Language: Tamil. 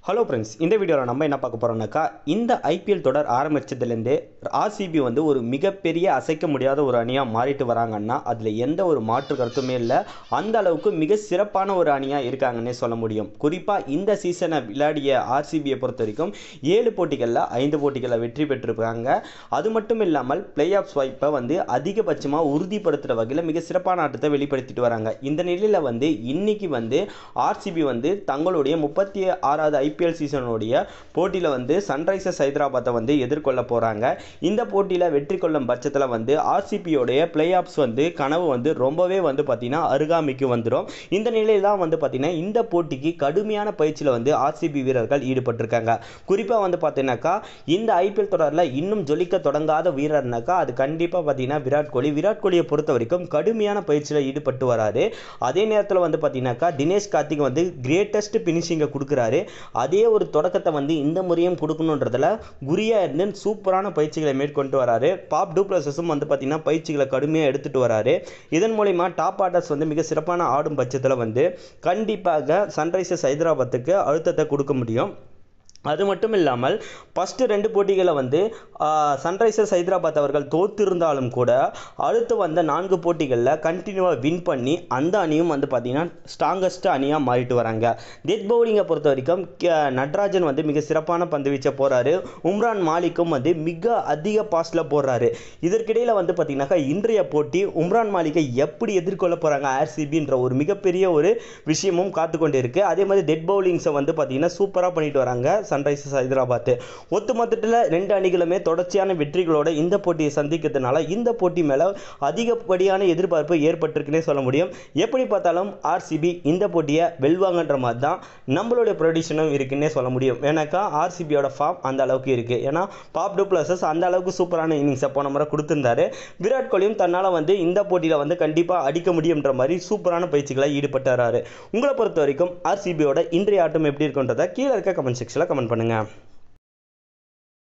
ஹலோ ஃப்ரெண்ட்ஸ் இந்த வீடியோவில் நம்ம என்ன பார்க்க போகிறோம்னாக்கா இந்த ஐபிஎல் தொடர் ஆரம்பித்ததுலேருந்து ஆர்சிபி வந்து ஒரு மிகப்பெரிய அசைக்க முடியாத ஒரு அணியாக மாறிட்டு வராங்கன்னா அதில் எந்த ஒரு மாற்று கருத்துமே இல்லை அந்த அளவுக்கு மிக சிறப்பான ஒரு அணியாக இருக்காங்கன்னே சொல்ல முடியும் குறிப்பாக இந்த சீசனை விளையாடிய ஆர்சிபியை பொறுத்த வரைக்கும் ஏழு போட்டிகளில் ஐந்து போட்டிகளில் வெற்றி பெற்றிருக்காங்க அது மட்டும் இல்லாமல் பிளே ஆஃப் வாய்ப்பை வந்து அதிகபட்சமாக உறுதிப்படுத்துகிற வகையில் மிக சிறப்பான ஆட்டத்தை வெளிப்படுத்திட்டு வராங்க இந்த நிலையில் வந்து இன்னைக்கு வந்து ஆர்சிபி வந்து தங்களுடைய முப்பத்தி ஆறாவது ஐபிஎல் சீசனுடைய போட்டியில் வந்து சன்ரைசர்ஸ் ஹைதராபாத்தை வந்து எதிர்கொள்ள போகிறாங்க இந்த போட்டியில் வெற்றி கொள்ளும் பட்சத்தில் வந்து ஆர்சிபியோடைய பிளே ஆஃப்ஸ் வந்து கனவு வந்து ரொம்பவே வந்து பார்த்திங்கன்னா அருகாமைக்கு வந்துடும் இந்த நிலையில் தான் வந்து பார்த்திங்கன்னா இந்த போட்டிக்கு கடுமையான பயிற்சியில் வந்து ஆர்சிபி வீரர்கள் ஈடுபட்டிருக்காங்க குறிப்பாக வந்து பார்த்தீங்கன்னாக்கா இந்த ஐபிஎல் தொடரில் இன்னும் ஜொலிக்க தொடங்காத வீரர்னாக்கா அது கண்டிப்பாக பார்த்தீங்கன்னா விராட் கோலி விராட் கோலியை பொறுத்த வரைக்கும் கடுமையான பயிற்சியில் ஈடுபட்டு வராரு அதே நேரத்தில் வந்து பார்த்தீங்கன்னாக்கா தினேஷ் கார்த்திக் வந்து கிரேட்டஸ்ட் ஃபினிஷிங்கை கொடுக்குறாரு அதே ஒரு தொடக்கத்தை வந்து இந்த முறையும் கொடுக்கணுன்றதுல குறியாக இருந்து சூப்பரான பயிற்சிகளை மேற்கொண்டு வராரு பாப் டூப்ளஸஸும் வந்து பார்த்தீங்கன்னா பயிற்சிகளை கடுமையாக எடுத்துகிட்டு வராரு இதன் மூலிமா டாப் ஆர்டர்ஸ் வந்து மிக சிறப்பான ஆடும் பட்சத்தில் வந்து கண்டிப்பாக சன்ரைசர்ஸ் ஹைதராபாத்துக்கு அழுத்தத்தை கொடுக்க முடியும் அது மட்டும் இல்லாமல் ஃபஸ்ட்டு ரெண்டு போட்டிகளை வந்து சன்ரைசர்ஸ் ஹைதராபாத் அவர்கள் தோற்றிருந்தாலும் கூட அடுத்து வந்த நான்கு போட்டிகளில் கண்டினியூவாக வின் பண்ணி அந்த அணியும் வந்து பார்த்திங்கன்னா ஸ்ட்ராங்கஸ்ட் அணியாக மாறிட்டு வராங்க டெத் பவுலிங்கை பொறுத்த வரைக்கும் நட்ராஜன் வந்து மிக சிறப்பான பந்து வீச்சை போகிறாரு உம்ரான் மாலிக்கும் வந்து மிக அதிக பாஸ்டில் போடுறாரு இதற்கிடையில் வந்து பார்த்திங்கனாக்கா இன்றைய போட்டி உம்ரான் மாலிக்கை எப்படி எதிர்கொள்ள போகிறாங்க ஆர்சிபின்ற ஒரு மிகப்பெரிய ஒரு விஷயமும் காத்து கொண்டு இருக்குது அதே மாதிரி டெட் பவுலிங்ஸை வந்து பார்த்திங்கன்னா சூப்பராக பண்ணிட்டு வராங்க சன்ரைசர்ஸ் ஹைதராபாத் ஒத்து மொத்தத்தில் ரெண்டு அணிகளுமே தொடர்ச்சியான வெற்றிகளோட இந்த போட்டியை சந்திக்கிறதுனால இந்த போட்டி மேலே அதிகப்படியான எதிர்பார்ப்பு ஏற்பட்டிருக்குன்னே சொல்ல முடியும் எப்படி பார்த்தாலும் ஆர்சிபி இந்த போட்டியை வெல்வாங்கன்ற மாதிரி தான் நம்மளுடைய ப்ரொடிஷனும் இருக்குன்னே சொல்ல முடியும் ஏன்னாக்கா ஆர்சிபியோட ஃபார்ம் அந்த அளவுக்கு இருக்குது ஏன்னா பாப் டூப்ளஸஸ் அந்த அளவுக்கு சூப்பரான இன்னிங்ஸை போன முறை கொடுத்துருந்தாரு விராட் கோலியும் தன்னால் வந்து இந்த போட்டியில் வந்து கண்டிப்பாக அடிக்க முடியுன்ற மாதிரி சூப்பரான பயிற்சிகளை ஈடுபட்டு வராரு உங்களை பொறுத்த வரைக்கும் ஆர்சிபியோட இன்றைய ஆட்டம் எப்படி இருக்குன்றதை கீழே இருக்க கமெண்ட் செக்ஷனில் கமெண்ட் பண்ணுங்கள்